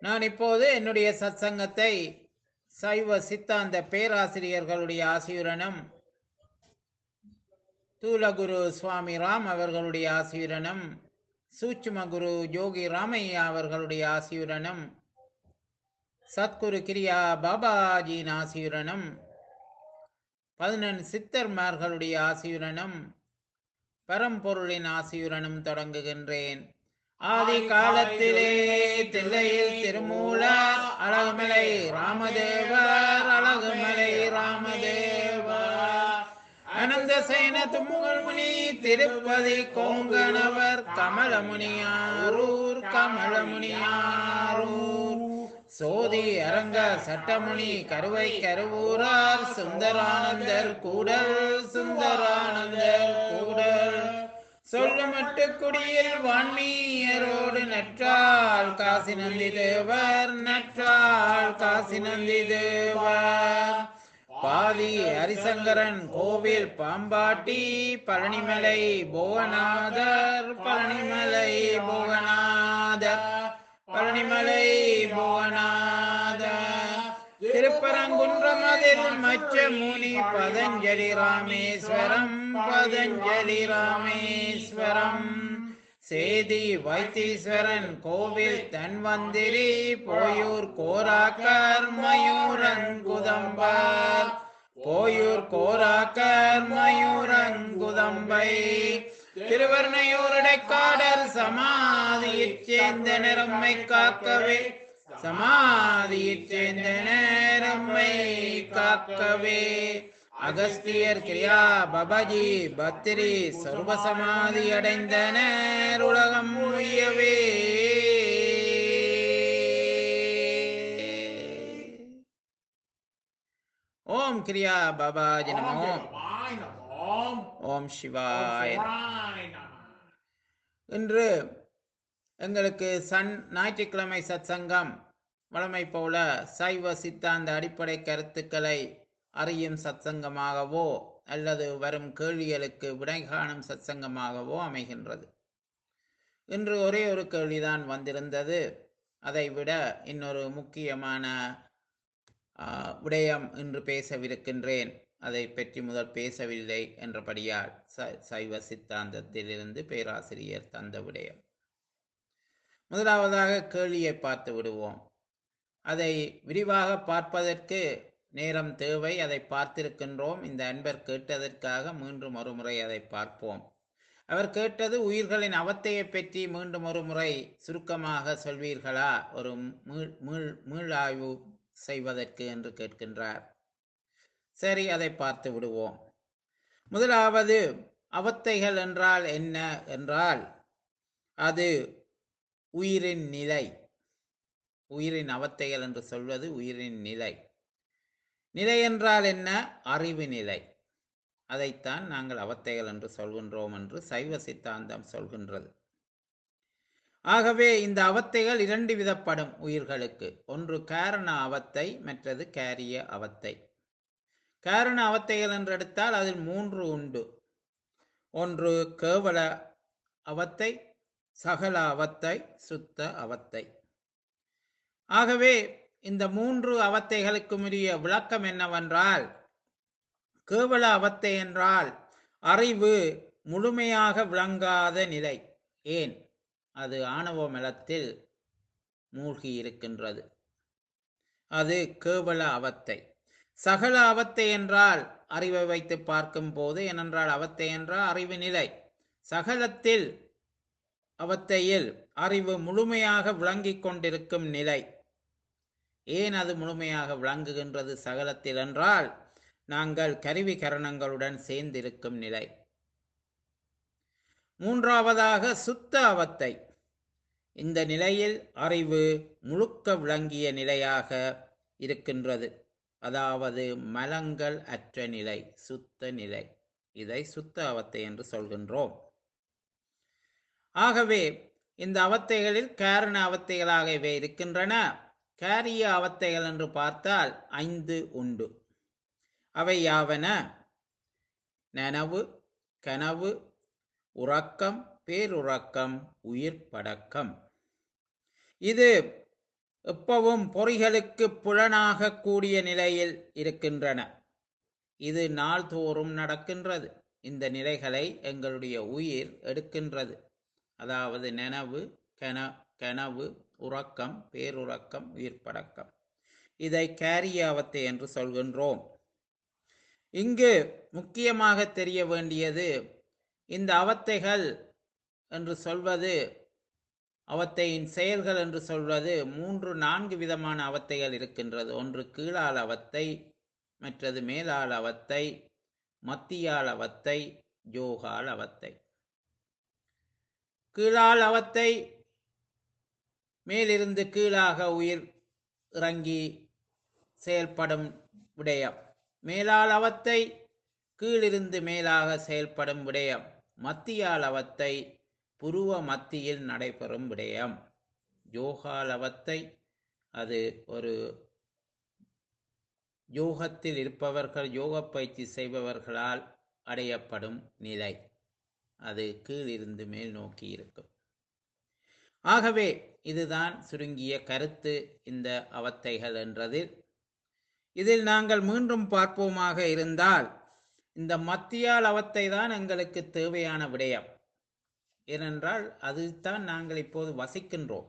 நான் இப்போது என்னுடைய சத்சங்கத்தை சைவ சித்தாந்த பேராசிரியர்களுடைய ஆசியுடனும் தூலகுரு சுவாமி ராம் அவர்களுடைய ஆசியுடனும் சூட்சும குரு யோகி ராமையா அவர்களுடைய ஆசியுடனும் சத்குரு கிரியா பாபாஜியின் ஆசியுடனும் பதினெண் சித்தர்மார்களுடைய ஆசியுடனும் பரம்பொருளின் ஆசியுடனும் தொடங்குகின்றேன் ஆதி காலத்திலே தில்லையில் திருமூலர் அழகுமலை ராமதேவர் அழகுமலை ராமதேவர் அனந்த சேன தும்முகள்முனி திருப்பதி கோங்கணவர் கமலமுனியாரூர் கமலமுனியாரூர் சோதி அரங்க சட்டமுனி கருவை கருவூரார் சுந்தரானந்தர் கூடல் சுந்தரானந்தர் கூடல் சொல்லுமட்டு குடியில் வான்மீயரோடு நற்றால் காசி நந்தி தேவர் நற்றால் காசி நந்தி தேவர் பாதி ஹரிசங்கரன் கோவில் பாம்பாட்டி பழனிமலை புவனாதர் பழனிமலை புவனாதர் பழனிமலை புவனாதர் திருப்பரங்குன்றம் அதில் மச்ச முனி பதஞ்சலி ராமேஸ்வரம் பதஞ்சலி ராமேஸ்வரம் சேதி வைத்தீஸ்வரன் கோவில் தன்வந்திரி போயூர் கோராக்கர் மயூரங்குதம்பர் போயூர் கோராக்கர் மயூரங்குதம்பை திருவர்ணையூருடைக்காடல் சமாதியைச் சேர்ந்த நிறம்மை காக்கவே சமாதியைச் சேர்ந்த நேரம்மை காக்கவே அகஸ்தியர் கிரியா பபாஜி பத்திரி சர்வ சமாதி அடைந்தனர் உலகம் உய்யவே ஓம் கிரியா பாபாஜி நமோ சிவாய நமோம் ஓம் சிவாய நமோ. சிவாய நம இன்று எங்களுக்கு சன் ஞாயிற்றுக்கிழமை சத்சங்கம் வழமை போல சைவ சித்தாந்த அடிப்படை கருத்துக்களை அறியும் சத்சங்கமாகவோ அல்லது வரும் கேள்விகளுக்கு விடை காணும் சத்சங்கமாகவோ அமைகின்றது இன்று ஒரே ஒரு கேள்விதான் வந்திருந்தது அதை விட இன்னொரு முக்கியமான ஆ, விடயம் இன்று பேசவிருக்கின்றேன் அதை பற்றி முதல் பேசவில்லை என்றபடியால் ச- சைவ சித்தாந்தத்திலிருந்து பேராசிரியர் தந்த விடயம் முதலாவதாக கேள்வியை பார்த்து விடுவோம் அதை விரிவாக பார்ப்பதற்கு நேரம் தேவை அதை பார்த்திருக்கின்றோம் இந்த அன்பர் கேட்டதற்காக மீண்டும் ஒரு முறை அதை பார்ப்போம் அவர் கேட்டது உயிர்களின் அவத்தையை பற்றி மீண்டும் ஒரு முறை சுருக்கமாக சொல்வீர்களா ஒரு மீள் மீள் மீளாய்வு செய்வதற்கு என்று கேட்கின்றார் சரி அதை பார்த்து விடுவோம் முதலாவது அவத்தைகள் என்றால் என்ன என்றால் அது உயிரின் நிலை உயிரின் அவத்தைகள் என்று சொல்வது உயிரின் நிலை நிலை என்றால் என்ன அறிவு நிலை அதைத்தான் நாங்கள் அவத்தைகள் என்று சொல்கின்றோம் என்று சைவ சித்தாந்தம் சொல்கின்றது ஆகவே இந்த அவத்தைகள் இரண்டு விதப்படும் உயிர்களுக்கு ஒன்று காரண அவத்தை மற்றது காரிய அவத்தை காரண அவத்தைகள் என்று எடுத்தால் அதில் மூன்று உண்டு ஒன்று கேவல அவத்தை சகல அவத்தை சுத்த அவத்தை ஆகவே இந்த மூன்று அவத்தைகளுக்கும் உரிய விளக்கம் என்னவென்றால் கேவல அவத்தை என்றால் அறிவு முழுமையாக விளங்காத நிலை ஏன் அது ஆணவ மலத்தில் மூழ்கி இருக்கின்றது அது கேவல அவத்தை சகல அவத்தை என்றால் அறிவை வைத்து பார்க்கும் போது ஏனென்றால் அவத்தை என்றால் அறிவு நிலை சகலத்தில் அவத்தையில் அறிவு முழுமையாக விளங்கிக் கொண்டிருக்கும் நிலை ஏன் அது முழுமையாக விளங்குகின்றது சகலத்தில் என்றால் நாங்கள் கருவி கரணங்களுடன் சேர்ந்திருக்கும் நிலை மூன்றாவதாக சுத்த அவத்தை இந்த நிலையில் அறிவு முழுக்க விளங்கிய நிலையாக இருக்கின்றது அதாவது மலங்கள் அற்ற நிலை சுத்த நிலை இதை சுத்த அவத்தை என்று சொல்கின்றோம் ஆகவே இந்த அவத்தைகளில் காரண அவத்தைகளாக இவை இருக்கின்றன காரிய அவத்தைகள் என்று பார்த்தால் ஐந்து உண்டு அவை யாவன நனவு கனவு உறக்கம் பேருறக்கம் உயிர் படக்கம் இது எப்பவும் பொறிகளுக்கு புலனாக கூடிய நிலையில் இருக்கின்றன இது நாள்தோறும் நடக்கின்றது இந்த நிலைகளை எங்களுடைய உயிர் எடுக்கின்றது அதாவது நனவு கன கனவு உறக்கம் பேருறக்கம் உயிர்ப்படக்கம் இதை கேரியாவத்தை என்று சொல்கின்றோம் இங்கு முக்கியமாக தெரிய வேண்டியது இந்த அவத்தைகள் என்று சொல்வது அவத்தையின் செயல்கள் என்று சொல்வது மூன்று நான்கு விதமான அவத்தைகள் இருக்கின்றது ஒன்று கீழால் அவத்தை மற்றது மேலால் அவத்தை மத்தியால் அவத்தை யோகால் அவத்தை கீழால் அவத்தை மேலிருந்து கீழாக உயிர் இறங்கி செயல்படும் விடயம் மேலால் அவத்தை கீழிருந்து மேலாக செயல்படும் விடயம் மத்தியால் அவத்தை புருவ மத்தியில் நடைபெறும் விடயம் யோகாலவத்தை அது ஒரு யோகத்தில் இருப்பவர்கள் யோக பயிற்சி செய்பவர்களால் அடையப்படும் நிலை அது கீழிருந்து மேல் நோக்கி இருக்கும் ஆகவே இதுதான் சுருங்கிய கருத்து இந்த அவத்தைகள் என்றதில் இதில் நாங்கள் மீண்டும் பார்ப்போமாக இருந்தால் இந்த மத்தியால் அவத்தை தான் எங்களுக்கு தேவையான விடயம் ஏனென்றால் அதுதான் நாங்கள் இப்போது வசிக்கின்றோம்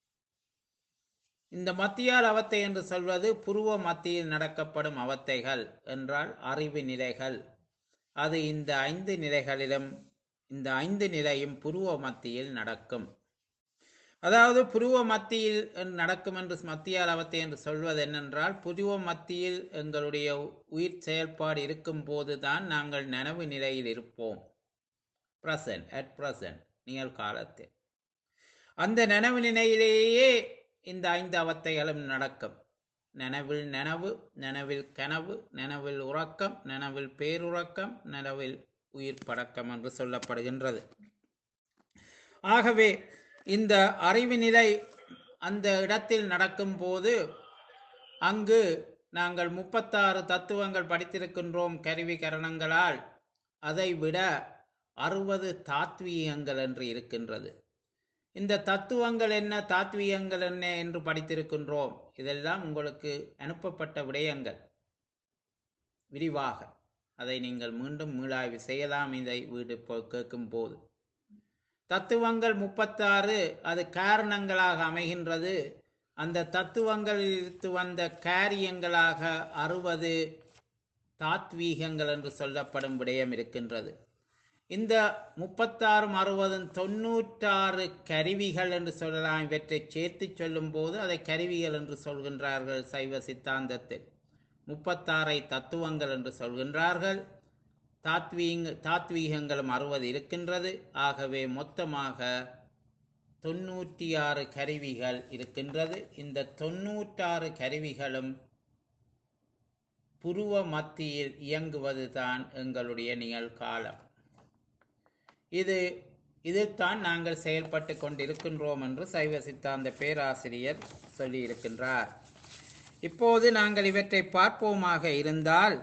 இந்த மத்தியால் அவத்தை என்று சொல்வது புருவ மத்தியில் நடக்கப்படும் அவத்தைகள் என்றால் அறிவு நிலைகள் அது இந்த ஐந்து நிலைகளிலும் இந்த ஐந்து நிலையும் புருவ மத்தியில் நடக்கும் அதாவது புருவ மத்தியில் நடக்கும் என்று மத்தியால் அவத்தை என்று சொல்வது என்னென்றால் புருவ மத்தியில் எங்களுடைய உயிர் செயல்பாடு இருக்கும் போதுதான் நாங்கள் நனவு நிலையில் இருப்போம் பிரசன்ட் அட் பிரசன்ட் நிகழ்காலத்தில் அந்த நனவு நிலையிலேயே இந்த ஐந்து அவத்தைகளும் நடக்கும் நனவில் நனவு நனவில் கனவு நனவில் உறக்கம் நனவில் பேருறக்கம் நனவில் உயிர் படக்கம் என்று சொல்லப்படுகின்றது ஆகவே இந்த அறிவு நிலை அந்த இடத்தில் நடக்கும் போது அங்கு நாங்கள் முப்பத்தாறு தத்துவங்கள் படித்திருக்கின்றோம் கருவி கரணங்களால் அதை விட அறுபது தாத்வீகங்கள் என்று இருக்கின்றது இந்த தத்துவங்கள் என்ன தாத்வீகங்கள் என்ன என்று படித்திருக்கின்றோம் இதெல்லாம் உங்களுக்கு அனுப்பப்பட்ட விடயங்கள் விரிவாக அதை நீங்கள் மீண்டும் மீளாய்வு செய்யலாம் இதை வீடு கேட்கும் போது தத்துவங்கள் முப்பத்தாறு அது காரணங்களாக அமைகின்றது அந்த தத்துவங்களிலிருந்து வந்த காரியங்களாக அறுபது தாத்வீகங்கள் என்று சொல்லப்படும் விடயம் இருக்கின்றது இந்த முப்பத்தாறும் அறுபதும் தொண்ணூற்றாறு கருவிகள் என்று சொல்லலாம் இவற்றை சேர்த்து சொல்லும் போது அதை கருவிகள் என்று சொல்கின்றார்கள் சைவ சித்தாந்தத்தில் முப்பத்தாறை தத்துவங்கள் என்று சொல்கின்றார்கள் தாத்வீங்க தாத்வீகங்களும் அறுபது இருக்கின்றது ஆகவே மொத்தமாக தொண்ணூற்றி ஆறு கருவிகள் இருக்கின்றது இந்த தொண்ணூற்றாறு கருவிகளும் புருவ மத்தியில் இயங்குவதுதான் எங்களுடைய நிகழ்காலம் இது இதில்தான் நாங்கள் செயல்பட்டு கொண்டிருக்கின்றோம் என்று சைவ சித்தாந்த பேராசிரியர் சொல்லியிருக்கின்றார் இப்போது நாங்கள் இவற்றை பார்ப்போமாக இருந்தால்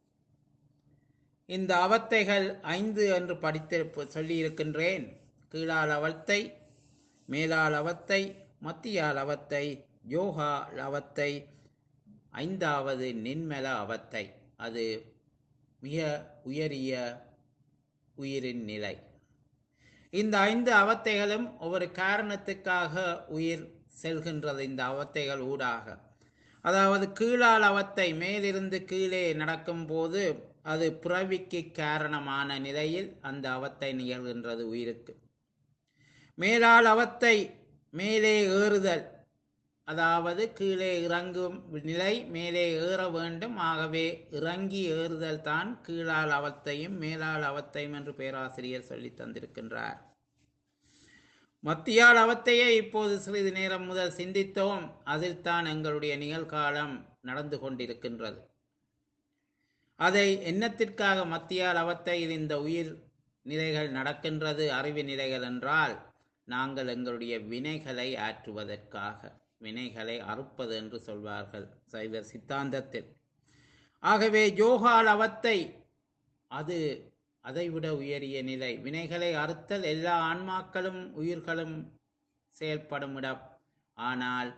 இந்த அவத்தைகள் ஐந்து என்று படித்து சொல்லியிருக்கின்றேன் கீழால் அவத்தை மேலால் அவத்தை மத்தியால் அவத்தை யோகா அவத்தை ஐந்தாவது நின்மல அவத்தை அது மிக உயரிய உயிரின் நிலை இந்த ஐந்து அவத்தைகளும் ஒவ்வொரு காரணத்துக்காக உயிர் செல்கின்றது இந்த அவத்தைகள் ஊடாக அதாவது கீழால் அவத்தை மேலிருந்து கீழே நடக்கும்போது அது பிறவிக்கு காரணமான நிலையில் அந்த அவத்தை நிகழ்கின்றது உயிருக்கு மேலால் அவத்தை மேலே ஏறுதல் அதாவது கீழே இறங்கும் நிலை மேலே ஏற வேண்டும் ஆகவே இறங்கி ஏறுதல் தான் கீழால் அவத்தையும் மேலால் அவத்தையும் என்று பேராசிரியர் சொல்லி தந்திருக்கின்றார் மத்தியால் அவத்தையே இப்போது சிறிது நேரம் முதல் சிந்தித்தோம் அதில் தான் எங்களுடைய நிகழ்காலம் நடந்து கொண்டிருக்கின்றது அதை என்னத்திற்காக மத்தியால் அவத்தையில் இந்த உயிர் நிலைகள் நடக்கின்றது அறிவு நிலைகள் என்றால் நாங்கள் எங்களுடைய வினைகளை ஆற்றுவதற்காக வினைகளை அறுப்பது என்று சொல்வார்கள் சைவ சித்தாந்தத்தில் ஆகவே யோகால் அவத்தை அது அதைவிட உயரிய நிலை வினைகளை அறுத்தல் எல்லா ஆன்மாக்களும் உயிர்களும் செயல்படும் இடம் ஆனால்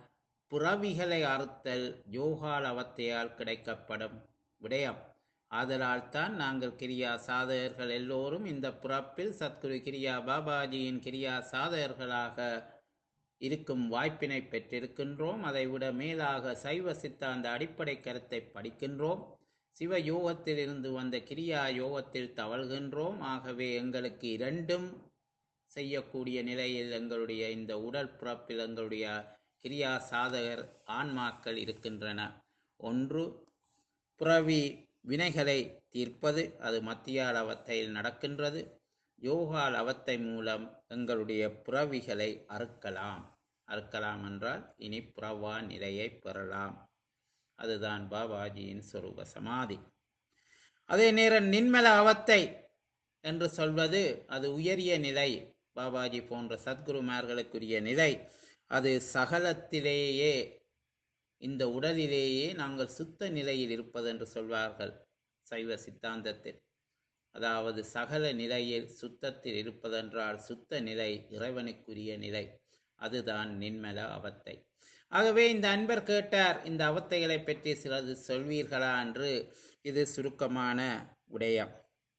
புறவிகளை அறுத்தல் யோகால் அவத்தையால் கிடைக்கப்படும் விடயம் ஆதலால் தான் நாங்கள் கிரியா சாதகர்கள் எல்லோரும் இந்த பிறப்பில் சத்குரு கிரியா பாபாஜியின் கிரியா சாதகர்களாக இருக்கும் வாய்ப்பினை பெற்றிருக்கின்றோம் அதைவிட மேலாக சைவ சித்தாந்த அடிப்படை கருத்தை படிக்கின்றோம் சிவ யோகத்தில் இருந்து வந்த கிரியா யோகத்தில் தவழ்கின்றோம் ஆகவே எங்களுக்கு இரண்டும் செய்யக்கூடிய நிலையில் எங்களுடைய இந்த உடல் பிறப்பில் எங்களுடைய கிரியா சாதகர் ஆன்மாக்கள் இருக்கின்றன ஒன்று புறவி வினைகளை தீர்ப்பது அது மத்தியால் அவத்தையில் நடக்கின்றது யோகால் அவத்தை மூலம் எங்களுடைய புறவிகளை அறுக்கலாம் அறுக்கலாம் என்றால் இனி புறவா நிலையை பெறலாம் அதுதான் பாபாஜியின் சொரூப சமாதி அதே நேரம் நின்மல அவத்தை என்று சொல்வது அது உயரிய நிலை பாபாஜி போன்ற சத்குருமார்களுக்குரிய நிலை அது சகலத்திலேயே இந்த உடலிலேயே நாங்கள் சுத்த நிலையில் இருப்பது என்று சொல்வார்கள் சைவ சித்தாந்தத்தில் அதாவது சகல நிலையில் சுத்தத்தில் இருப்பதென்றால் சுத்த நிலை இறைவனுக்குரிய நிலை அதுதான் நின்மல அவத்தை ஆகவே இந்த அன்பர் கேட்டார் இந்த அவத்தைகளை பற்றி சிலது சொல்வீர்களா என்று இது சுருக்கமான விடயம்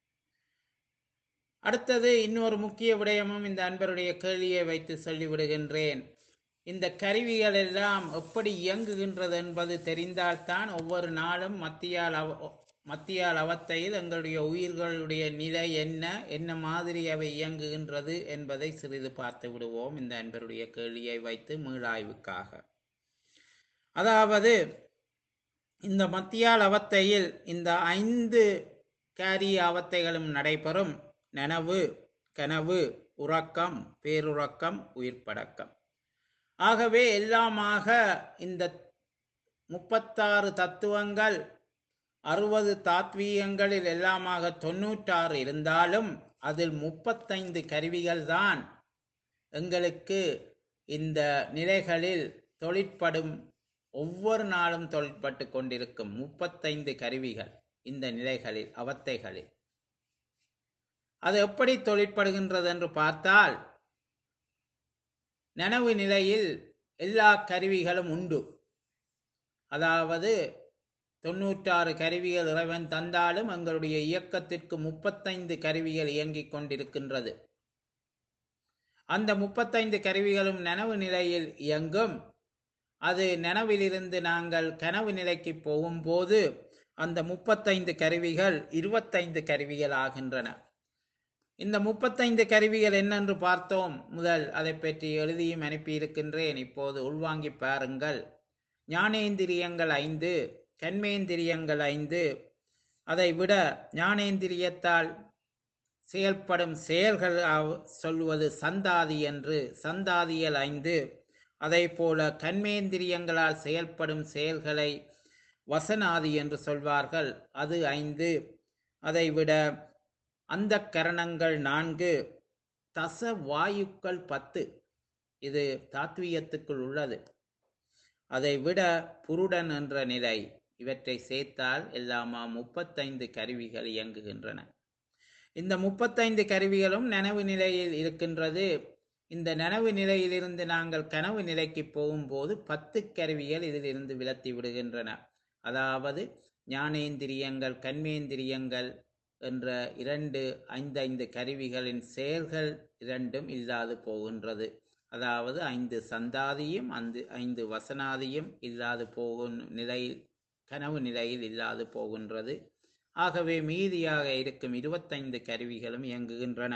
அடுத்தது இன்னொரு முக்கிய விடயமும் இந்த அன்பருடைய கேள்வியை வைத்து சொல்லிவிடுகின்றேன் இந்த கருவிகள் எல்லாம் எப்படி இயங்குகின்றது என்பது தெரிந்தால்தான் ஒவ்வொரு நாளும் மத்தியால் அவ மத்தியால் அவத்தையில் எங்களுடைய உயிர்களுடைய நிலை என்ன என்ன மாதிரி அவை இயங்குகின்றது என்பதை சிறிது பார்த்து விடுவோம் இந்த அன்பருடைய கேள்வியை வைத்து மீளாய்வுக்காக அதாவது இந்த மத்தியால் அவத்தையில் இந்த ஐந்து காரிய அவத்தைகளும் நடைபெறும் நனவு கனவு உறக்கம் பேருறக்கம் உயிர்ப்படக்கம் ஆகவே எல்லாமாக இந்த முப்பத்தாறு தத்துவங்கள் அறுபது தாத்வீகங்களில் எல்லாமாக தொண்ணூற்றாறு இருந்தாலும் அதில் முப்பத்தைந்து கருவிகள் தான் எங்களுக்கு இந்த நிலைகளில் தொழிற்படும் ஒவ்வொரு நாளும் தொழிற்பட்டு கொண்டிருக்கும் முப்பத்தைந்து கருவிகள் இந்த நிலைகளில் அவத்தைகளில் அது எப்படி தொழிற்படுகின்றது என்று பார்த்தால் நனவு நிலையில் எல்லா கருவிகளும் உண்டு அதாவது தொண்ணூற்றாறு கருவிகள் இறைவன் தந்தாலும் எங்களுடைய இயக்கத்திற்கு முப்பத்தைந்து கருவிகள் இயங்கிக் கொண்டிருக்கின்றது அந்த முப்பத்தைந்து கருவிகளும் நனவு நிலையில் இயங்கும் அது நனவிலிருந்து நாங்கள் கனவு நிலைக்கு போகும்போது அந்த முப்பத்தைந்து கருவிகள் இருபத்தைந்து கருவிகள் ஆகின்றன இந்த முப்பத்தைந்து கருவிகள் என்னென்று பார்த்தோம் முதல் அதை பற்றி எழுதியும் அனுப்பியிருக்கின்றேன் இப்போது உள்வாங்கி பாருங்கள் ஞானேந்திரியங்கள் ஐந்து கண்மேந்திரியங்கள் ஐந்து அதை விட ஞானேந்திரியத்தால் செயல்படும் செயல்கள் சொல்வது சந்தாதி என்று சந்தாதியல் ஐந்து அதை போல கண்மேந்திரியங்களால் செயல்படும் செயல்களை வசனாதி என்று சொல்வார்கள் அது ஐந்து அதை விட அந்த கரணங்கள் நான்கு தச வாயுக்கள் பத்து இது தாத்வீயத்துக்குள் உள்ளது அதை விட புருடன் என்ற நிலை இவற்றை சேர்த்தால் எல்லாமா முப்பத்தைந்து கருவிகள் இயங்குகின்றன இந்த முப்பத்தைந்து கருவிகளும் நனவு நிலையில் இருக்கின்றது இந்த நனவு நிலையிலிருந்து நாங்கள் கனவு நிலைக்கு போகும்போது பத்து கருவிகள் இதிலிருந்து விலத்தி விடுகின்றன அதாவது ஞானேந்திரியங்கள் கண்மேந்திரியங்கள் என்ற இரண்டு ஐந்து கருவிகளின் செயல்கள் இரண்டும் இல்லாது போகின்றது அதாவது ஐந்து சந்தாதியும் அந்த ஐந்து வசனாதியும் இல்லாது போகும் நிலையில் கனவு நிலையில் இல்லாது போகின்றது ஆகவே மீதியாக இருக்கும் இருபத்தைந்து கருவிகளும் இயங்குகின்றன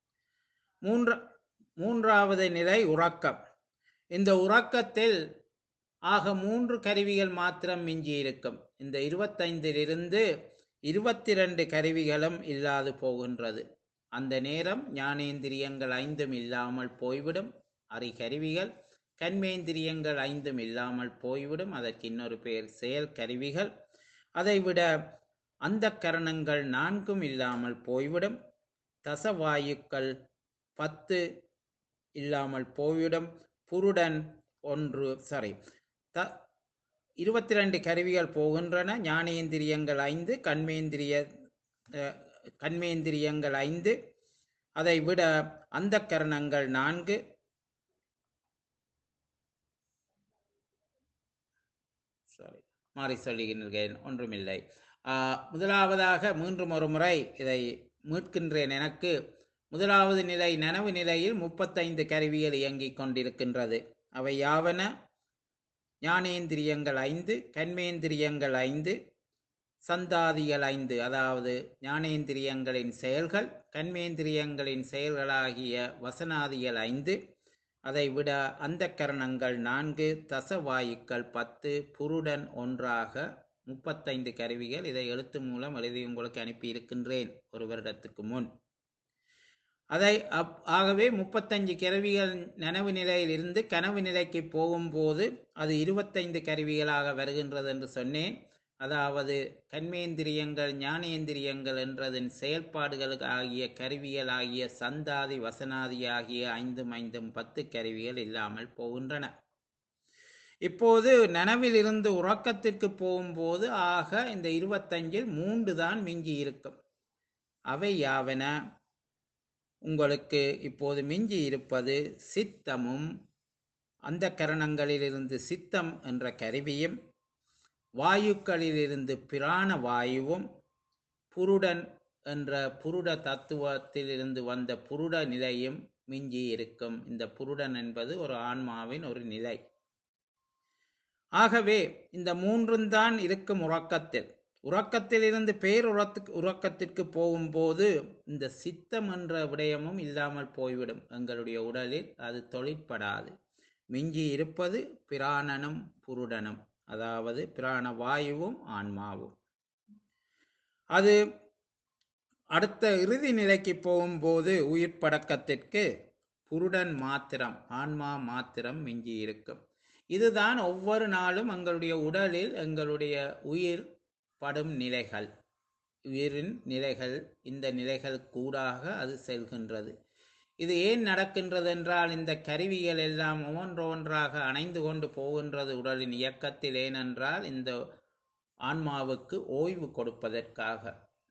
மூன்ற மூன்றாவது நிலை உறக்கம் இந்த உறக்கத்தில் ஆக மூன்று கருவிகள் மாத்திரம் மிஞ்சி இருக்கும் இந்த இருபத்தைந்திலிருந்து இருபத்தி ரெண்டு கருவிகளும் இல்லாது போகின்றது அந்த நேரம் ஞானேந்திரியங்கள் ஐந்தும் இல்லாமல் போய்விடும் அறிகருவிகள் கண்மேந்திரியங்கள் ஐந்தும் இல்லாமல் போய்விடும் அதற்கு இன்னொரு பெயர் செயல் கருவிகள் அதைவிட அந்த கரணங்கள் நான்கும் இல்லாமல் போய்விடும் தசவாயுக்கள் பத்து இல்லாமல் போய்விடும் புருடன் ஒன்று சாரி த இருபத்தி ரெண்டு கருவிகள் போகின்றன ஞானேந்திரியங்கள் ஐந்து கண்மேந்திரிய கண்மேந்திரியங்கள் ஐந்து அதை விட அந்த கரணங்கள் நான்கு சாரி மாறி சொல்லுகின்றேன் ஒன்றுமில்லை ஆஹ், முதலாவதாக மீண்டும் ஒரு முறை இதை மீட்கின்றேன் எனக்கு முதலாவது நிலை நனவு நிலையில் முப்பத்தைந்து கருவிகள் இயங்கிக் கொண்டிருக்கின்றது அவை யாவன ஞானேந்திரியங்கள் ஐந்து கண்மேந்திரியங்கள் ஐந்து சந்தாதிகள் ஐந்து அதாவது ஞானேந்திரியங்களின் செயல்கள் கண்மேந்திரியங்களின் செயல்களாகிய வசனாதிகள் ஐந்து அதை விட அந்த கரணங்கள் நான்கு தசவாயுக்கள் பத்து புருடன் ஒன்றாக முப்பத்தைந்து கருவிகள் இதை எழுத்து மூலம் எழுதி உங்களுக்கு அனுப்பியிருக்கின்றேன் ஒரு வருடத்துக்கு முன் அதை அப் ஆகவே முப்பத்தஞ்சு கருவிகள் நனவு நிலையில் இருந்து கனவு நிலைக்கு போகும்போது அது இருபத்தைந்து கருவிகளாக வருகின்றது என்று சொன்னேன் அதாவது கண்மேந்திரியங்கள் ஞானேந்திரியங்கள் என்றதன் செயல்பாடுகள் ஆகிய கருவிகள் ஆகிய சந்தாதி வசனாதி ஆகிய ஐந்தும் ஐந்தும் பத்து கருவிகள் இல்லாமல் போகின்றன இப்போது நனவில் இருந்து உறக்கத்திற்கு போகும்போது ஆக இந்த இருபத்தஞ்சில் மூன்று தான் மிஞ்சி இருக்கும் அவை யாவன உங்களுக்கு இப்போது மிஞ்சி இருப்பது சித்தமும் அந்த கரணங்களிலிருந்து சித்தம் என்ற கருவியும் வாயுக்களிலிருந்து பிராண வாயுவும் புருடன் என்ற புருட தத்துவத்திலிருந்து வந்த புருட நிலையும் மிஞ்சி இருக்கும் இந்த புருடன் என்பது ஒரு ஆன்மாவின் ஒரு நிலை ஆகவே இந்த மூன்றும் தான் இருக்கும் உறக்கத்தில் உறக்கத்திலிருந்து பேருறத்துக்கு உறக்கத்திற்கு போகும்போது இந்த சித்தம் என்ற விடயமும் இல்லாமல் போய்விடும் எங்களுடைய உடலில் அது தொழிற்படாது மிஞ்சி இருப்பது பிராணனும் புருடனும் அதாவது பிராண வாயுவும் ஆன்மாவும் அது அடுத்த இறுதி நிலைக்கு போகும்போது உயிர் படக்கத்திற்கு புருடன் மாத்திரம் ஆன்மா மாத்திரம் மிஞ்சி இருக்கும் இதுதான் ஒவ்வொரு நாளும் எங்களுடைய உடலில் எங்களுடைய உயிர் படும் நிலைகள் உயிரின் நிலைகள் இந்த நிலைகள் கூடாக அது செல்கின்றது இது ஏன் நடக்கின்றது என்றால் இந்த கருவிகள் எல்லாம் ஒவ்வொன்றொன்றாக அணைந்து கொண்டு போகின்றது உடலின் இயக்கத்தில் ஏனென்றால் இந்த ஆன்மாவுக்கு ஓய்வு கொடுப்பதற்காக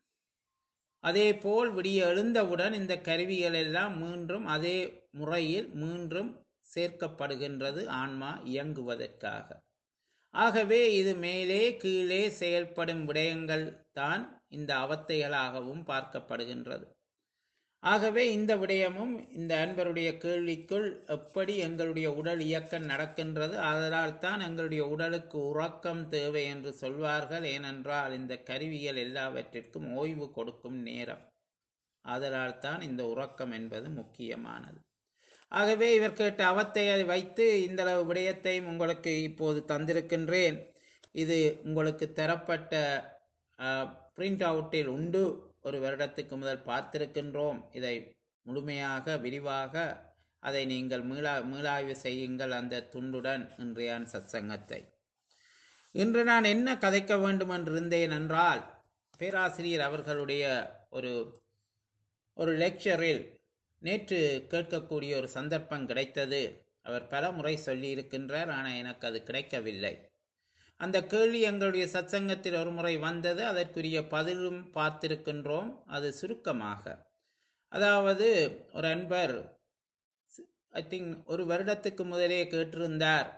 அதேபோல் விடிய எழுந்தவுடன் இந்த கருவிகள் எல்லாம் மீண்டும் அதே முறையில் மீண்டும் சேர்க்கப்படுகின்றது ஆன்மா இயங்குவதற்காக ஆகவே இது மேலே கீழே செயல்படும் விடயங்கள் தான் இந்த அவத்தைகளாகவும் பார்க்கப்படுகின்றது ஆகவே இந்த விடயமும் இந்த அன்பருடைய கேள்விக்குள் எப்படி எங்களுடைய உடல் இயக்கம் நடக்கின்றது அதனால் தான் எங்களுடைய உடலுக்கு உறக்கம் தேவை என்று சொல்வார்கள் ஏனென்றால் இந்த கருவிகள் எல்லாவற்றிற்கும் ஓய்வு கொடுக்கும் நேரம் அதனால் தான் இந்த உறக்கம் என்பது முக்கியமானது ஆகவே இவர் கேட்ட அவத்தையை வைத்து இந்த அளவு விடயத்தையும் உங்களுக்கு இப்போது தந்திருக்கின்றேன் இது உங்களுக்கு தரப்பட்ட பிரிண்ட் அவுட்டில் உண்டு ஒரு வருடத்துக்கு முதல் பார்த்திருக்கின்றோம் இதை முழுமையாக விரிவாக அதை நீங்கள் மீளா மீளாய்வு செய்யுங்கள் அந்த துண்டுடன் இன்றைய சத்சங்கத்தை இன்று நான் என்ன கதைக்க வேண்டும் என்று இருந்தேன் என்றால் பேராசிரியர் அவர்களுடைய ஒரு ஒரு லெக்சரில் நேற்று கேட்கக்கூடிய ஒரு சந்தர்ப்பம் கிடைத்தது அவர் பல முறை சொல்லி இருக்கின்றார் ஆனால் எனக்கு அது கிடைக்கவில்லை அந்த கேள்வி எங்களுடைய சத்சங்கத்தில் ஒரு முறை வந்தது அதற்குரிய பதிலும் பார்த்திருக்கின்றோம் அது சுருக்கமாக அதாவது ஒரு அன்பர் ஐ திங்க் ஒரு வருடத்துக்கு முதலே கேட்டிருந்தார்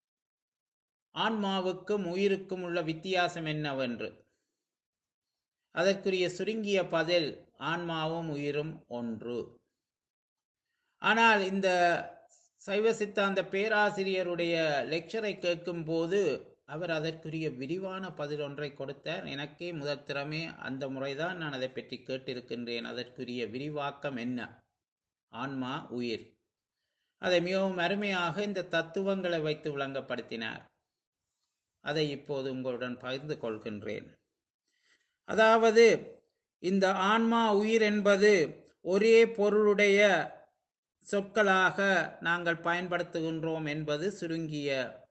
ஆன்மாவுக்கும் உயிருக்கும் உள்ள வித்தியாசம் என்னவென்று அதற்குரிய சுருங்கிய பதில் ஆன்மாவும் உயிரும் ஒன்று ஆனால் இந்த சைவ சித்தாந்த பேராசிரியருடைய லெக்சரை கேட்கும் போது அவர் அதற்குரிய விரிவான பதில் ஒன்றை கொடுத்தார் எனக்கே முதல் திறமே அந்த முறைதான் நான் அதை பற்றி கேட்டிருக்கின்றேன் அதற்குரிய விரிவாக்கம் என்ன ஆன்மா உயிர் அதை மிகவும் அருமையாக இந்த தத்துவங்களை வைத்து விளங்கப்படுத்தினார் அதை இப்போது உங்களுடன் பகிர்ந்து கொள்கின்றேன் அதாவது இந்த ஆன்மா உயிர் என்பது ஒரே பொருளுடைய சொற்களாக நாங்கள் பயன்படுத்துகின்றோம் என்பது சுருங்கிய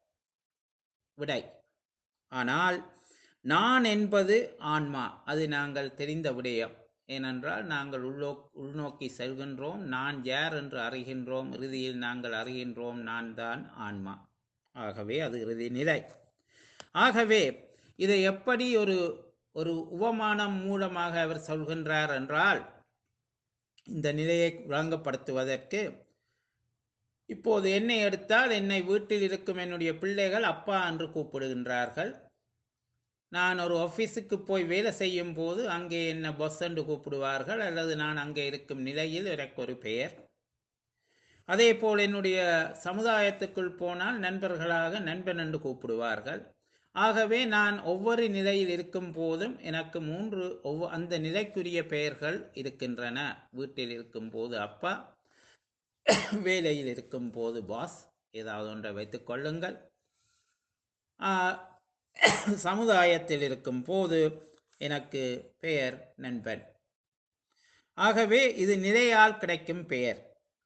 விடை ஆனால் நான் என்பது ஆன்மா அது நாங்கள் தெரிந்த விடயம் ஏனென்றால் நாங்கள் உள்ளோ உள்நோக்கி செல்கின்றோம் நான் யார் என்று அறிகின்றோம் இறுதியில் நாங்கள் அறிகின்றோம் நான் தான் ஆன்மா ஆகவே அது இறுதி நிலை ஆகவே இதை எப்படி ஒரு ஒரு உபமானம் மூலமாக அவர் சொல்கின்றார் என்றால் இந்த நிலையை விளங்கப்படுத்துவதற்கு இப்போது என்னை எடுத்தால் என்னை வீட்டில் இருக்கும் என்னுடைய பிள்ளைகள் அப்பா என்று கூப்பிடுகின்றார்கள் நான் ஒரு ஆஃபீஸுக்கு போய் வேலை செய்யும் போது அங்கே என்ன பொஸ் என்று கூப்பிடுவார்கள் அல்லது நான் அங்கே இருக்கும் நிலையில் எனக்கு ஒரு பெயர் அதே போல் என்னுடைய சமுதாயத்துக்குள் போனால் நண்பர்களாக நண்பன் என்று கூப்பிடுவார்கள் ஆகவே நான் ஒவ்வொரு நிலையில் இருக்கும் போதும் எனக்கு மூன்று ஒவ்வொ அந்த நிலைக்குரிய பெயர்கள் இருக்கின்றன வீட்டில் இருக்கும் போது அப்பா வேலையில் இருக்கும் போது பாஸ் ஏதாவது ஒன்றை வைத்துக் கொள்ளுங்கள் ஆஹ், சமுதாயத்தில் இருக்கும் போது எனக்கு பெயர் நண்பன் ஆகவே இது நிலையால் கிடைக்கும் பெயர்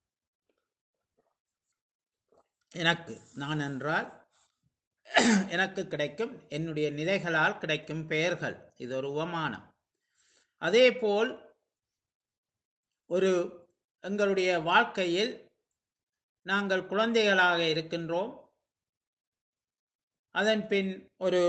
எனக்கு நான் என்றால் எனக்கு கிடைக்கும் என்னுடைய நிலைகளால் கிடைக்கும் பெயர்கள் இது ஒரு உவமானம் அதே போல் ஒரு எங்களுடைய வாழ்க்கையில் நாங்கள் குழந்தைகளாக இருக்கின்றோம் அதன் பின் ஒரு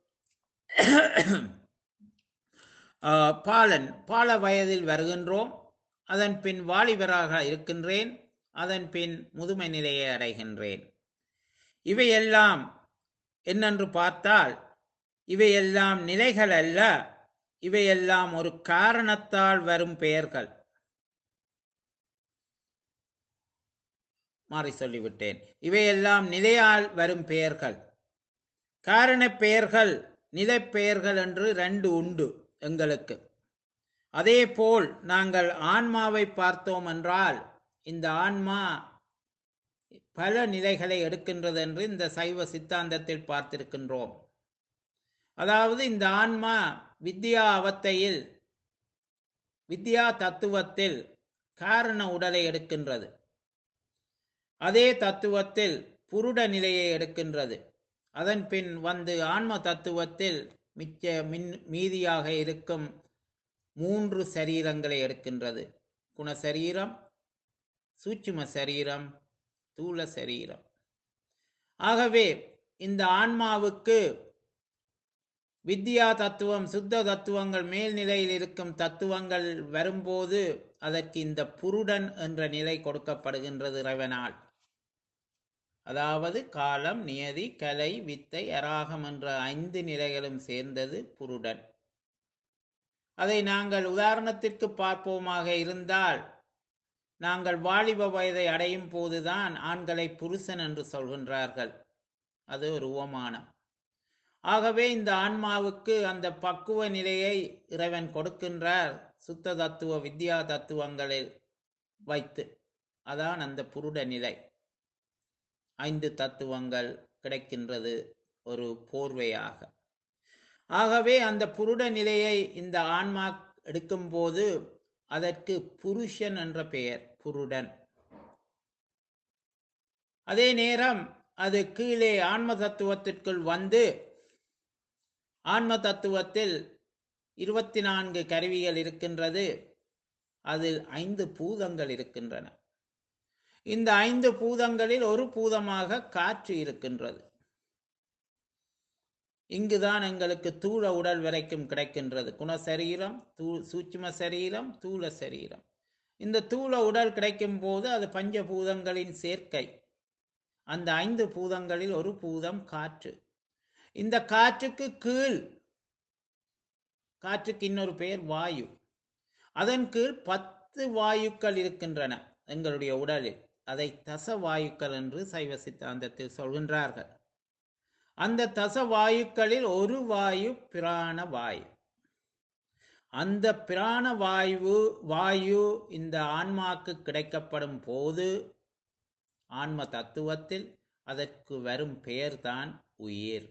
ஆஹ், பாலன் பால வயதில் வருகின்றோம் அதன் பின் வாலிபராக இருக்கின்றேன் அதன் பின் முதுமை நிலையை அடைகின்றேன் இவையெல்லாம் என்னென்று பார்த்தால் இவையெல்லாம் நிலைகள் அல்ல இவையெல்லாம் ஒரு காரணத்தால் வரும் பெயர்கள் மாறி சொல்லிவிட்டேன் இவையெல்லாம் நிலையால் வரும் பெயர்கள் காரண பெயர்கள் நிலைப்பெயர்கள் என்று ரெண்டு உண்டு எங்களுக்கு அதே போல் நாங்கள் ஆன்மாவை பார்த்தோம் என்றால் இந்த ஆன்மா பல நிலைகளை எடுக்கின்றது என்று இந்த சைவ சித்தாந்தத்தில் பார்த்திருக்கின்றோம் அதாவது இந்த ஆன்மா வித்யா அவத்தையில் வித்யா தத்துவத்தில் காரண உடலை எடுக்கின்றது அதே தத்துவத்தில் புருட நிலையை எடுக்கின்றது அதன் பின் வந்து ஆன்ம தத்துவத்தில் மிச்ச மின் மீதியாக இருக்கும் மூன்று சரீரங்களை எடுக்கின்றது குணசரீரம் சூட்சும சரீரம் தூல சரீரம் ஆகவே இந்த ஆன்மாவுக்கு வித்யா தத்துவம் சுத்த தத்துவங்கள் மேல்நிலையில் இருக்கும் தத்துவங்கள் வரும்போது அதற்கு இந்த புருடன் என்ற நிலை கொடுக்கப்படுகின்றது இறைவனால் அதாவது காலம் நியதி கலை வித்தை அராகம் என்ற ஐந்து நிலைகளும் சேர்ந்தது புருடன் அதை நாங்கள் உதாரணத்திற்கு பார்ப்போமாக இருந்தால் நாங்கள் வாலிப வயதை அடையும் போதுதான் ஆண்களை புருஷன் என்று சொல்கின்றார்கள் அது ஒரு உவமானம் ஆகவே இந்த ஆன்மாவுக்கு அந்த பக்குவ நிலையை இறைவன் கொடுக்கின்றார் சுத்த தத்துவ வித்யா தத்துவங்களில் வைத்து அதான் அந்த புருட நிலை ஐந்து தத்துவங்கள் கிடைக்கின்றது ஒரு போர்வையாக ஆகவே அந்த புருட நிலையை இந்த ஆன்மா எடுக்கும்போது அதற்கு புருஷன் என்ற பெயர் புருடன் அதே நேரம் அது கீழே ஆன்ம தத்துவத்திற்குள் வந்து ஆன்ம தத்துவத்தில் இருபத்தி நான்கு கருவிகள் இருக்கின்றது அதில் ஐந்து பூதங்கள் இருக்கின்றன இந்த ஐந்து பூதங்களில் ஒரு பூதமாக காற்று இருக்கின்றது இங்குதான் எங்களுக்கு தூள உடல் வரைக்கும் கிடைக்கின்றது குணசரீரம் தூ சூட்சும சரீரம் தூள சரீரம் இந்த தூள உடல் கிடைக்கும் போது அது பஞ்சபூதங்களின் சேர்க்கை அந்த ஐந்து பூதங்களில் ஒரு பூதம் காற்று இந்த காற்றுக்கு கீழ் காற்றுக்கு இன்னொரு பெயர் வாயு அதன் கீழ் பத்து வாயுக்கள் இருக்கின்றன எங்களுடைய உடலில் அதை தச வாயுக்கள் என்று சைவ சித்தாந்தத்தில் சொல்கின்றார்கள் அந்த தச வாயுக்களில் ஒரு வாயு பிராண வாயு அந்த பிராண வாயு வாயு இந்த ஆன்மாக்கு கிடைக்கப்படும் போது ஆன்ம தத்துவத்தில் அதற்கு வரும் பெயர்தான் உயிர்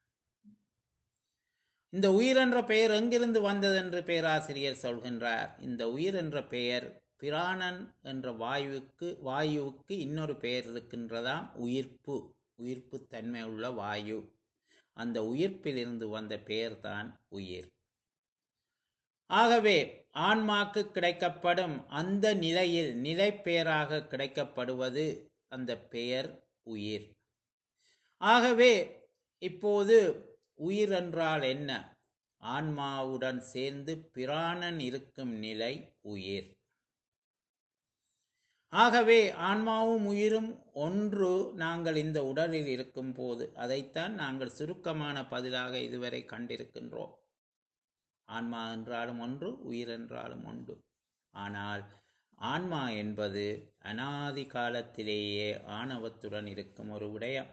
இந்த உயிர் என்ற பெயர் எங்கிருந்து வந்தது என்று பேராசிரியர் சொல்கின்றார் இந்த உயிர் என்ற பெயர் பிராணன் என்ற வாயுவுக்கு வாயுவுக்கு இன்னொரு பெயர் இருக்கின்றதாம் உயிர்ப்பு உயிர்ப்பு தன்மை உள்ள வாயு அந்த உயிர்ப்பிலிருந்து வந்த பெயர்தான் உயிர் ஆகவே ஆன்மாக்கு கிடைக்கப்படும் அந்த நிலையில் நிலை பெயராக கிடைக்கப்படுவது அந்த பெயர் உயிர் ஆகவே இப்போது உயிர் என்றால் என்ன ஆன்மாவுடன் சேர்ந்து பிராணன் இருக்கும் நிலை உயிர் ஆகவே ஆன்மாவும் உயிரும் ஒன்று நாங்கள் இந்த உடலில் இருக்கும் போது அதைத்தான் நாங்கள் சுருக்கமான பதிலாக இதுவரை கண்டிருக்கின்றோம் ஆன்மா என்றாலும் ஒன்று உயிர் என்றாலும் ஒன்று ஆனால் ஆன்மா என்பது அனாதி காலத்திலேயே ஆணவத்துடன் இருக்கும் ஒரு விடயம்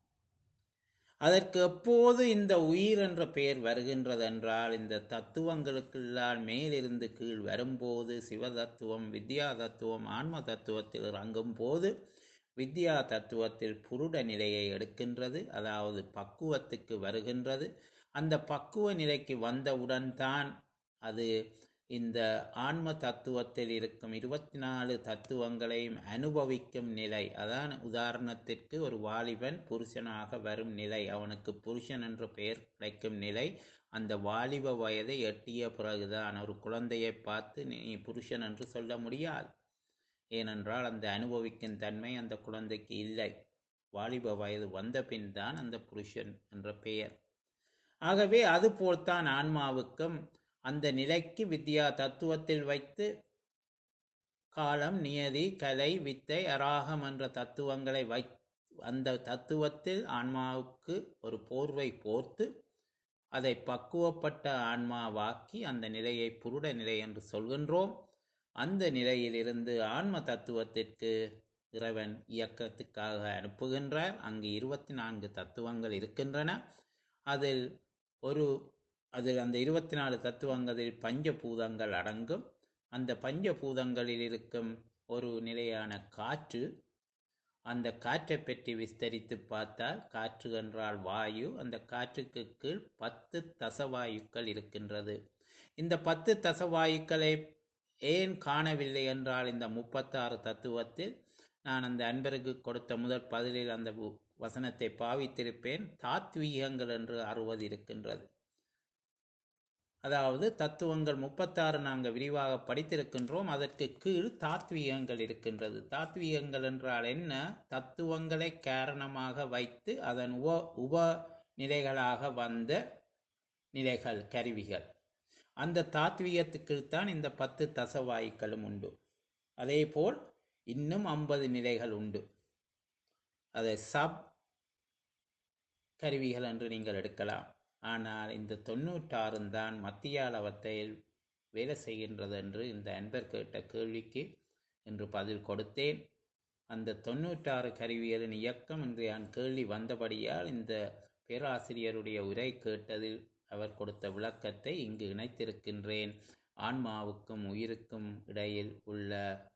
அதற்கு எப்போது இந்த உயிர் என்ற பெயர் வருகின்றது என்றால் இந்த தத்துவங்களுக்கெல்லாம் மேலிருந்து கீழ் வரும்போது சிவ தத்துவம் வித்யா தத்துவம் ஆன்ம தத்துவத்தில் இறங்கும் போது வித்யா தத்துவத்தில் புருட நிலையை எடுக்கின்றது அதாவது பக்குவத்துக்கு வருகின்றது அந்த பக்குவ நிலைக்கு வந்தவுடன் தான் அது இந்த ஆன்ம தத்துவத்தில் இருக்கும் இருபத்தி நாலு தத்துவங்களையும் அனுபவிக்கும் நிலை அதான் உதாரணத்திற்கு ஒரு வாலிபன் புருஷனாக வரும் நிலை அவனுக்கு புருஷன் என்ற பெயர் கிடைக்கும் நிலை அந்த வாலிப வயதை எட்டிய பிறகுதான் ஒரு குழந்தையை பார்த்து நீ புருஷன் என்று சொல்ல முடியாது ஏனென்றால் அந்த அனுபவிக்கும் தன்மை அந்த குழந்தைக்கு இல்லை வாலிப வயது வந்த பின் தான் அந்த புருஷன் என்ற பெயர் ஆகவே அதுபோல்தான் ஆன்மாவுக்கும் அந்த நிலைக்கு வித்யா தத்துவத்தில் வைத்து காலம் நியதி கலை வித்தை அராகம் என்ற தத்துவங்களை வை அந்த தத்துவத்தில் ஆன்மாவுக்கு ஒரு போர்வை போர்த்து அதை பக்குவப்பட்ட ஆன்மாவாக்கி அந்த நிலையை புருட நிலை என்று சொல்கின்றோம் அந்த நிலையிலிருந்து ஆன்ம தத்துவத்திற்கு இறைவன் இயக்கத்துக்காக அனுப்புகின்றார் அங்கு இருபத்தி நான்கு தத்துவங்கள் இருக்கின்றன அதில் ஒரு அதில் அந்த இருபத்தி நாலு தத்துவங்களில் பஞ்சபூதங்கள் அடங்கும் அந்த பஞ்சபூதங்களில் இருக்கும் ஒரு நிலையான காற்று அந்த காற்றை பற்றி விஸ்தரித்து பார்த்தால் காற்று என்றால் வாயு அந்த காற்றுக்கு கீழ் பத்து தசவாயுக்கள் இருக்கின்றது இந்த பத்து தசவாயுக்களை ஏன் காணவில்லை என்றால் இந்த முப்பத்தாறு தத்துவத்தில் நான் அந்த அன்பருக்கு கொடுத்த முதல் பதிலில் அந்த வு- வசனத்தை பாவித்திருப்பேன் தாத்வீகங்கள் என்று அறுபது இருக்கின்றது அதாவது தத்துவங்கள் முப்பத்தாறு நாங்கள் விரிவாக படித்திருக்கின்றோம் அதற்கு கீழ் தாத்வீகங்கள் இருக்கின்றது தாத்வீகங்கள் என்றால் என்ன தத்துவங்களை காரணமாக வைத்து அதன் உப உப நிலைகளாக வந்த நிலைகள் கருவிகள் அந்த தாத்வீகத்துக்குள் தான் இந்த பத்து தசவாயுக்களும் உண்டு அதேபோல் இன்னும் ஐம்பது நிலைகள் உண்டு அதை சப் கருவிகள் என்று நீங்கள் எடுக்கலாம் ஆனால் இந்த தொண்ணூற்றாறும் தான் மத்திய அளவத்தையில் வேலை செய்கின்றது என்று இந்த அன்பர் கேட்ட கேள்விக்கு இன்று பதில் கொடுத்தேன் அந்த தொண்ணூற்றாறு கருவிகளின் இயக்கம் என்று நான் கேள்வி வந்தபடியால் இந்த பேராசிரியருடைய உரை கேட்டதில் அவர் கொடுத்த விளக்கத்தை இங்கு இணைத்திருக்கின்றேன் ஆன்மாவுக்கும் உயிருக்கும் இடையில் உள்ள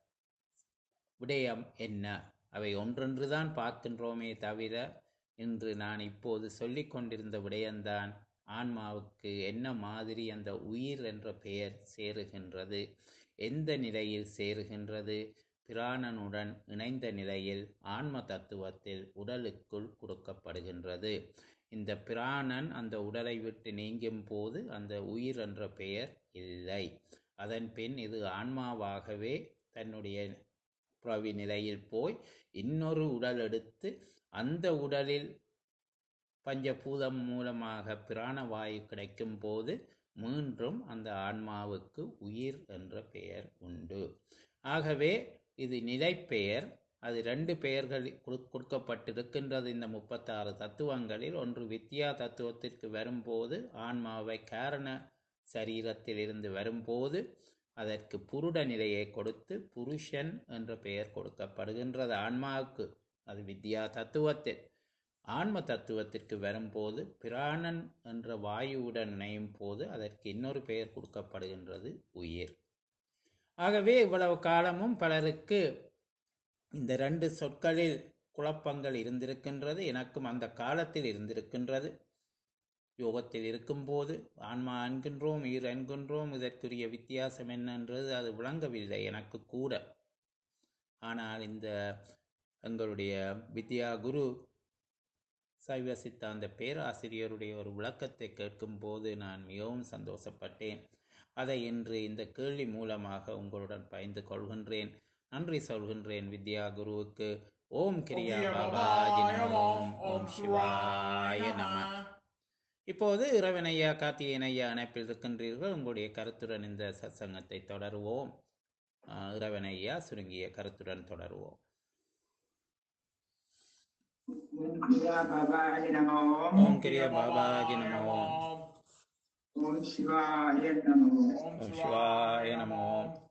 விடயம் என்ன அவை ஒன்றொன்றுதான் பார்க்கின்றோமே தவிர இன்று நான் இப்போது சொல்லிக் கொண்டிருந்த விடயம்தான் ஆன்மாவுக்கு என்ன மாதிரி அந்த உயிர் என்ற பெயர் சேருகின்றது எந்த நிலையில் சேருகின்றது பிராணனுடன் இணைந்த நிலையில் ஆன்ம தத்துவத்தில் உடலுக்குள் கொடுக்கப்படுகின்றது இந்த பிராணன் அந்த உடலை விட்டு நீங்கும் போது அந்த உயிர் என்ற பெயர் இல்லை அதன் பின் இது ஆன்மாவாகவே தன்னுடைய பிறவி நிலையில் போய் இன்னொரு உடல் எடுத்து அந்த உடலில் பஞ்சபூதம் மூலமாக பிராணவாயு கிடைக்கும் போது மீண்டும் அந்த ஆன்மாவுக்கு உயிர் என்ற பெயர் உண்டு ஆகவே இது நிலைப்பெயர் அது ரெண்டு பெயர்கள் கொடு- கொடுக்கப்பட்டிருக்கின்றது இந்த முப்பத்தாறு தத்துவங்களில் ஒன்று வித்யா தத்துவத்திற்கு வரும்போது ஆன்மாவை காரண சரீரத்தில் இருந்து வரும்போது அதற்கு புருட நிலையை கொடுத்து புருஷன் என்ற பெயர் கொடுக்கப்படுகின்றது ஆன்மாவுக்கு அது வித்யா தத்துவத்தில் ஆன்ம தத்துவத்திற்கு வரும்போது பிராணன் என்ற வாயுவுடன் இணையும் போது அதற்கு இன்னொரு பெயர் கொடுக்கப்படுகின்றது உயிர் ஆகவே இவ்வளவு காலமும் பலருக்கு இந்த ரெண்டு சொற்களில் குழப்பங்கள் இருந்திருக்கின்றது எனக்கும் அந்த காலத்தில் இருந்திருக்கின்றது யோகத்தில் இருக்கும்போது ஆன்மா என்கின்றோம் உயிர் என்கின்றோம் இதற்குரிய வித்தியாசம் என்னன்றது அது விளங்கவில்லை எனக்கு கூட ஆனால் இந்த எங்களுடைய வித்யா குரு சைவ சித்தாந்த பேராசிரியருடைய ஒரு விளக்கத்தை கேட்கும்போது நான் மிகவும் சந்தோஷப்பட்டேன் அதை இன்று இந்த கேள்வி மூலமாக உங்களுடன் பகிர்ந்து கொள்கின்றேன் நன்றி சொல்கின்றேன் வித்யா குருவுக்கு ஓம் கிரியா பாபாஜி நம ஓம் ஓம் சிவாய நம இப்போது இறைவனையா கார்த்திகேயன் ஐயா அணைப்பில் இருக்கின்றீர்கள் உங்களுடைய கருத்துடன் இந்த சத்சங்கத்தை தொடருவோம் ஆஹ் இறைவன் ஐயா சுருங்கிய கருத்துடன் தொடருவோம் ஓம் கிரியா பாபாஜி நமோ ஓம் கிரிய பாபாஜி நமோ ஓம் சிவாய நமோ ஓம் சிவாய நமோ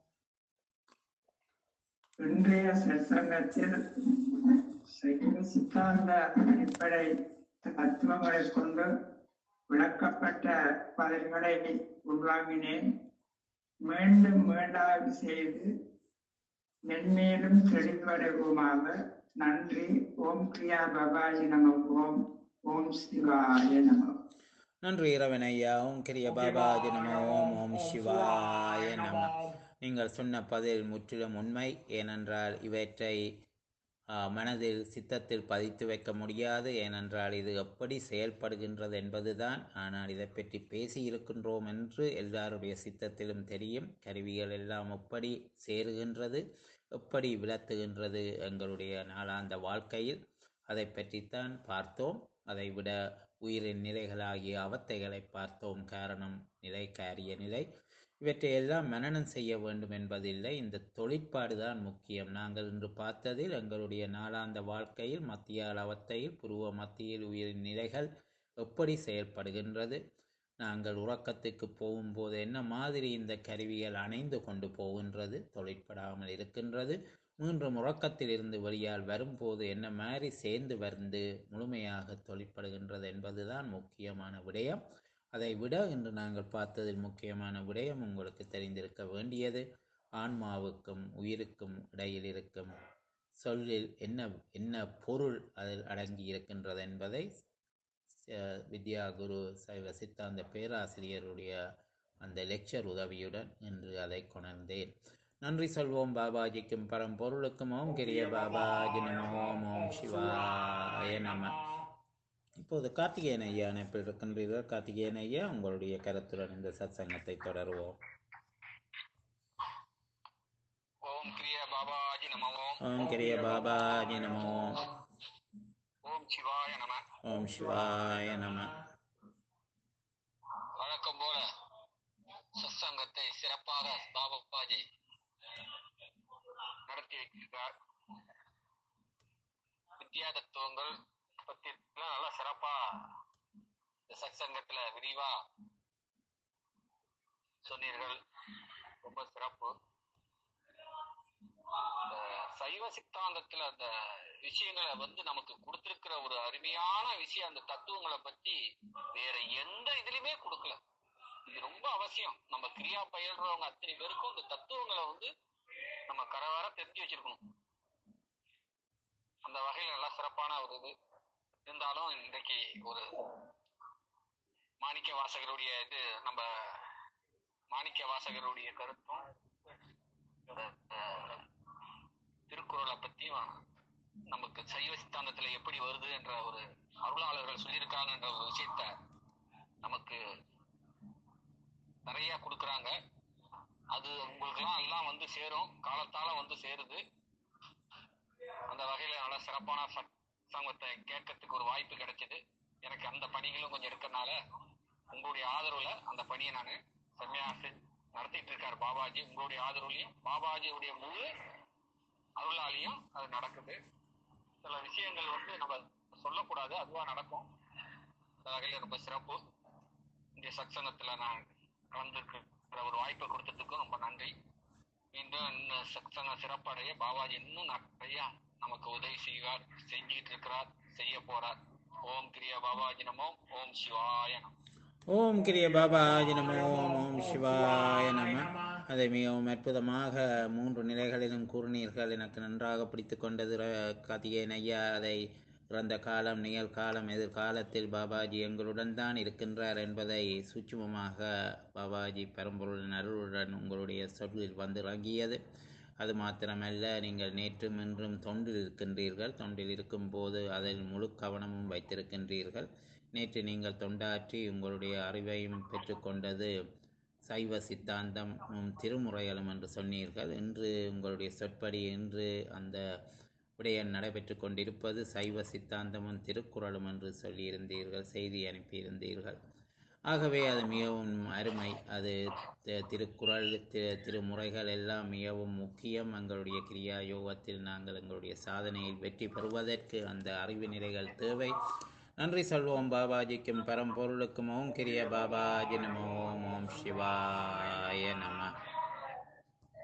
இன்றைய சத்சங்கத்தில் சைவ சித்தாந்த அடிப்படை தத்துவங்களை கொண்டு விளக்கப்பட்ட பதங்களை உள்வாங்கினேன் மீண்டும் மீண்டாய்வு செய்து மென்மேலும் தெளிவடைவோமாக நன்றி ஓம் கிரியா பாபாஜி நம ஓம் ஓம் சிவாய நமோ நன்றி இறைவன் ஐயா ஓம் கிரிய பாபாஜி நமோ ஓம் ஓம் சிவாய நம நீங்கள் சொன்ன பதில் முற்றிலும் உண்மை ஏனென்றால் இவற்றை ஆ, மனதில் சித்தத்தில் பதித்து வைக்க முடியாது ஏனென்றால் இது எப்படி செயல்படுகின்றது என்பதுதான் ஆனால் இதை பற்றி பேசி இருக்கின்றோம் என்று எல்லாருடைய சித்தத்திலும் தெரியும் கருவிகள் எல்லாம் எப்படி சேருகின்றது எப்படி விளத்துகின்றது எங்களுடைய நாளாந்த வாழ்க்கையில் அதை பற்றித்தான் பார்த்தோம் அதை விட உயிரின் நிலைகளாகிய அவத்தைகளை பார்த்தோம் காரணம் நிலை காரிய நிலை இவற்றை எல்லாம் மனனம் செய்ய வேண்டும் என்பதில்லை இந்த தொழிற்பாடு தான் முக்கியம் நாங்கள் இன்று பார்த்ததில் எங்களுடைய நாளாந்த வாழ்க்கையில் மத்திய அவத்தையில் புருவ மத்தியில் உயிரின் நிலைகள் எப்படி செயல்படுகின்றது நாங்கள் உறக்கத்துக்கு போகும்போது என்ன மாதிரி இந்த கருவிகள் அணைந்து கொண்டு போகின்றது தொழிற்படாமல் இருக்கின்றது மீண்டும் உறக்கத்தில் இருந்து வெளியால் வரும்போது என்ன மாதிரி சேர்ந்து வந்து முழுமையாக தொழிற்படுகின்றது என்பதுதான் முக்கியமான விடயம் அதை விட இன்று நாங்கள் பார்த்ததில் முக்கியமான விடயம் உங்களுக்கு தெரிந்திருக்க வேண்டியது ஆன்மாவுக்கும் உயிருக்கும் இடையில் இருக்கும் சொல்லில் என்ன என்ன பொருள் அதில் அடங்கி இருக்கின்றது என்பதை அஹ், வித்யா குரு சைவ சித்தாந்த பேராசிரியருடைய அந்த லெக்சர் உதவியுடன் இன்று அதை கொணர்ந்தேன் நன்றி சொல்வோம் பாபாஜிக்கும் பரம்பொருளுக்கும் ஓம் கிரிய பாபாஜி நம ஓம் ஓம் சிவாய நம இப்போது கார்த்திகேயன் ஐயா அணைப்பில் இருக்கின்றீர்கள் கார்த்திகேயன் ஐயா உங்களுடைய கருத்துடன் இந்த சத்சங்கத்தை தொடருவோம் ஓம் கிரிய பாபாஜி நம ஓம் ஓம் கிரிய பாபாஜி நம ஓம் ஓம் சிவாய நம ஓம் சிவாய நம வழக்கம் போல சத்சங்கத்தை சிறப்பாக பாபாஜி நடத்தி வைக்கிறார் வித்யா தத்துவங்கள் பத்தி எல்லாம் நல்லா சிறப்பா இந்த சத்சங்கத்துல விரிவா சொன்னீர்கள் ரொம்ப சிறப்பு இந்த சைவ சித்தாந்தத்துல அந்த விஷயங்களை வந்து நமக்கு கொடுத்திருக்கிற ஒரு அருமையான விஷயம் அந்த தத்துவங்களை பத்தி வேற எந்த இதுலயுமே கொடுக்கல இது ரொம்ப அவசியம் நம்ம கிரியா பயில்றவங்க அத்தனை பேருக்கும் இந்த தத்துவங்களை வந்து நம்ம கரவர தெரிஞ்சு வச்சிருக்கணும் அந்த வகையில நல்லா சிறப்பான ஒரு இது இருந்தாலும் இன்றைக்கு ஒரு மாணிக்க வாசகருடைய இது நம்ம மாணிக்க வாசகருடைய கருத்தும் அஹ், திருக்குறளை பத்தியும் நமக்கு சைவ சித்தாந்தத்துல எப்படி வருது என்ற ஒரு அருளாளர்கள் சொல்லியிருக்காங்கன்ற ஒரு விஷயத்த நமக்கு நிறைய கொடுக்குறாங்க அது உங்களுக்கெல்லாம் எல்லாம் வந்து சேரும் காலத்தால வந்து சேருது அந்த வகையில நல்ல சிறப்பான சத் சங்கத்தை கேட்கறதுக்கு ஒரு வாய்ப்பு கிடைச்சது எனக்கு அந்த பணிகளும் கொஞ்சம் இருக்கறனால உங்களுடைய ஆதரவுல அந்த பணியை நான் செம்மையா செ- நடத்திட்டு இருக்காரு பாபாஜி உங்களுடைய ஆதரவுலையும் பாபாஜியுடைய முழு அருளாலையும் அது நடக்குது சில விஷயங்கள் வந்து நம்ம சொல்லக்கூடாது அதுவா நடக்கும் அந்த வகையில ரொம்ப சிறப்பு இந்த சத்சங்கத்துல நான் கலந்துருக்கிற ஒரு வாய்ப்பை கொடுத்ததுக்கும் ரொம்ப நன்றி மீண்டும் இன்னும் சத்சங்கம் சிறப்படைய பாபாஜி இன்னும் நிறைய நமக்கு உதவி செய்வார் செஞ்சிட்டு இருக்கிறார் செய்ய போறார் ஓம் கிரியா பாபாஜி நமோ ஓம் சிவாய நமோ ஓம் கிரிய பாபாஜி நம ஓம் ஓம் சிவாய நம அதை மிகவும் அற்புதமாக மூன்று நிலைகளிலும் கூறினீர்கள் எனக்கு நன்றாக பிடித்து கொண்டது ர- கார்த்திகேயன் ஐயா அதை இறந்த காலம் நிகழ்காலம் எதிர்காலத்தில் பாபாஜி எங்களுடன் தான் இருக்கின்றார் என்பதை சூட்சுமமாக பாபாஜி பரம்பொருளின் அருளுடன் உங்களுடைய சொல்லில் வந்து இறங்கியது அது மாத்திரமல்ல நீங்கள் நேற்றும் இன்றும் தொண்டில் இருக்கின்றீர்கள் தொண்டில் இருக்கும்போது அதில் முழு கவனமும் வைத்திருக்கின்றீர்கள் நேற்று நீங்கள் தொண்டாற்றி உங்களுடைய அறிவையும் பெற்றுக்கொண்டது சைவ சித்தாந்தமும் திருமுறைகளும் என்று சொன்னீர்கள் இன்று உங்களுடைய சொற்படி இன்று அந்த விடயம் நடைபெற்று கொண்டிருப்பது சைவ சித்தாந்தமும் திருக்குறளும் என்று சொல்லியிருந்தீர்கள் செய்தி அனுப்பியிருந்தீர்கள் ஆகவே அது மிகவும் அருமை அது தி- திருக்குறள் தி- திருமுறைகள் எல்லாம் மிகவும் முக்கியம் எங்களுடைய கிரியா யோகத்தில் நாங்கள் எங்களுடைய சாதனையில் வெற்றி பெறுவதற்கு அந்த அறிவு நிலைகள் தேவை நன்றி சொல்வோம் பாபாஜிக்கும் பரம்பொருளுக்கும் ஓம் கிரிய பாபாஜி நம ஓம் ஓம் சிவாய நம